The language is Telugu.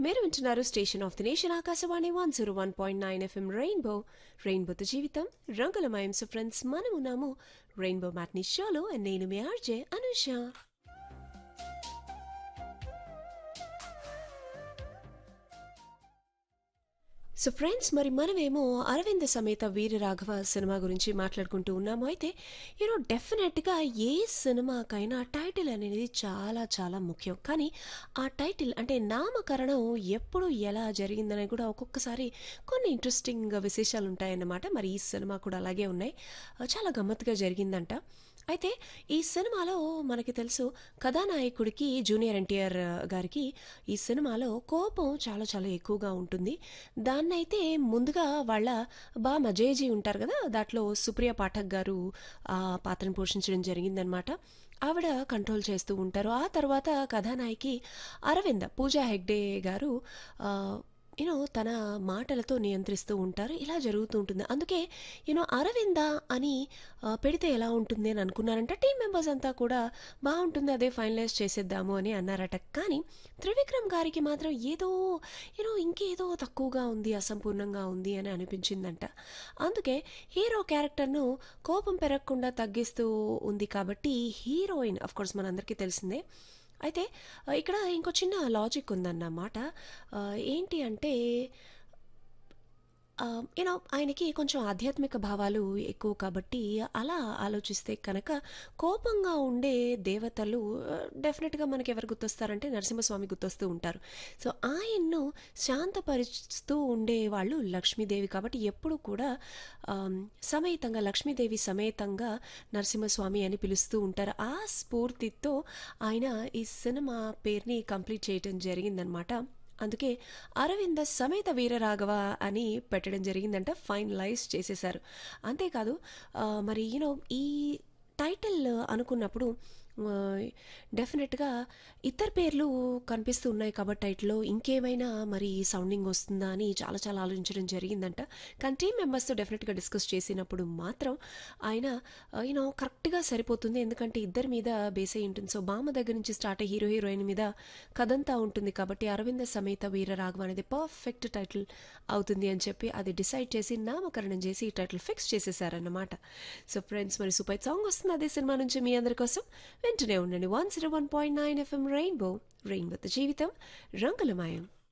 మీరు వింటున్నారు station of the nation Akashvani one zero one point nine FM rainbow రెయిన్బోతో జీవితం రంగులమయం సో ఫ్రెండ్స్ మనం ఉన్నాము రెయిన్బో మ్యాట్ని షోలో నేను మీ ఆర్జే అనుష సో ఫ్రెండ్స్ మరి మనమేమో అరవింద సమేత వీర రాఘవ సినిమా గురించి మాట్లాడుకుంటూ ఉన్నాము అయితే యూనో డెఫినెట్గా ఏ సినిమాకైనా టైటిల్ అనేది చాలా చాలా ముఖ్యం కానీ ఆ టైటిల్ అంటే నామకరణం ఎప్పుడు ఎలా జరిగిందనేది కూడా ఒక్కొక్కసారి కొన్ని ఇంట్రెస్టింగ్ విశేషాలు ఉంటాయన్నమాట మరి ఈ సినిమా కూడా అలాగే ఉన్నాయి చాలా గమ్మత్తుగా జరిగిందంట అయితే ఈ సినిమాలో మనకి తెలుసు కథానాయకుడికి జూనియర్ ఎన్టీఆర్ గారికి ఈ సినిమాలో కోపం చాలా చాలా ఎక్కువగా ఉంటుంది దాన్నైతే ముందుగా వాళ్ళ బామ్మ జేజీ ఉంటారు కదా దాంట్లో సుప్రియ పాఠక్ గారు ఆ పాత్రను పోషించడం జరిగిందనమాట ఆవిడ కంట్రోల్ చేస్తూ ఉంటారు ఆ తర్వాత కథానాయకి అరవింద పూజా హెగ్డే గారు యూనో తన మాటలతో నియంత్రిస్తూ ఉంటారు ఇలా జరుగుతూ ఉంటుంది అందుకే యూనో అరవింద అని పెడితే ఎలా ఉంటుంది అని అనుకున్నారంట టీం మెంబర్స్ అంతా కూడా బాగుంటుంది అదే ఫైనలైజ్ చేసేద్దాము అని అన్నారట కానీ త్రివిక్రమ్ గారికి మాత్రం ఏదో యూనో ఇంకేదో తక్కువగా ఉంది అసంపూర్ణంగా ఉంది అని అనిపించిందంట అందుకే హీరో క్యారెక్టర్ను కోపం పెరగకుండా తగ్గిస్తూ ఉంది కాబట్టి హీరోయిన్ కోర్స్ మనందరికీ తెలిసిందే అయితే ఇక్కడ ఇంకో చిన్న లాజిక్ ఉందన్నమాట ఏంటి అంటే యూనో ఆయనకి కొంచెం ఆధ్యాత్మిక భావాలు ఎక్కువ కాబట్టి అలా ఆలోచిస్తే కనుక కోపంగా ఉండే దేవతలు డెఫినెట్గా మనకి ఎవరు గుర్తొస్తారంటే నరసింహస్వామి గుర్తొస్తూ ఉంటారు సో ఆయన్ను శాంతపరుస్తూ ఉండే వాళ్ళు లక్ష్మీదేవి కాబట్టి ఎప్పుడు కూడా సమేతంగా లక్ష్మీదేవి సమేతంగా నరసింహస్వామి అని పిలుస్తూ ఉంటారు ఆ స్ఫూర్తితో ఆయన ఈ సినిమా పేరుని కంప్లీట్ చేయటం జరిగిందనమాట అందుకే అరవింద సమేత వీరరాఘవ అని పెట్టడం జరిగిందంట ఫైనలైజ్ చేసేశారు అంతేకాదు మరి యూనో ఈ టైటిల్ అనుకున్నప్పుడు డెఫినెట్గా ఇతర పేర్లు కనిపిస్తూ ఉన్నాయి కాబట్టి టైటిల్లో ఇంకేమైనా మరి సౌండింగ్ వస్తుందా అని చాలా చాలా ఆలోచించడం జరిగిందంట కానీ టీం మెంబర్స్తో డెఫినెట్గా డిస్కస్ చేసినప్పుడు మాత్రం ఆయన యూనో కరెక్ట్గా సరిపోతుంది ఎందుకంటే ఇద్దరి మీద బేస్ అయి ఉంటుంది సో బామ్మ దగ్గర నుంచి స్టార్ట్ అయ్యి హీరో హీరోయిన్ మీద కథంతా ఉంటుంది కాబట్టి అరవింద సమేత వీర రాఘవ అనేది పర్ఫెక్ట్ టైటిల్ అవుతుంది అని చెప్పి అది డిసైడ్ చేసి నామకరణం చేసి ఈ టైటిల్ ఫిక్స్ చేసేసారన్నమాట సో ఫ్రెండ్స్ మరి సూపర్ సాంగ్ వస్తుంది అదే సినిమా నుంచి మీ అందరి కోసం వెంటనే ఉండండి one zero one point nine FM rainbow రెయిన్బోతో జీవితం రంగులమయం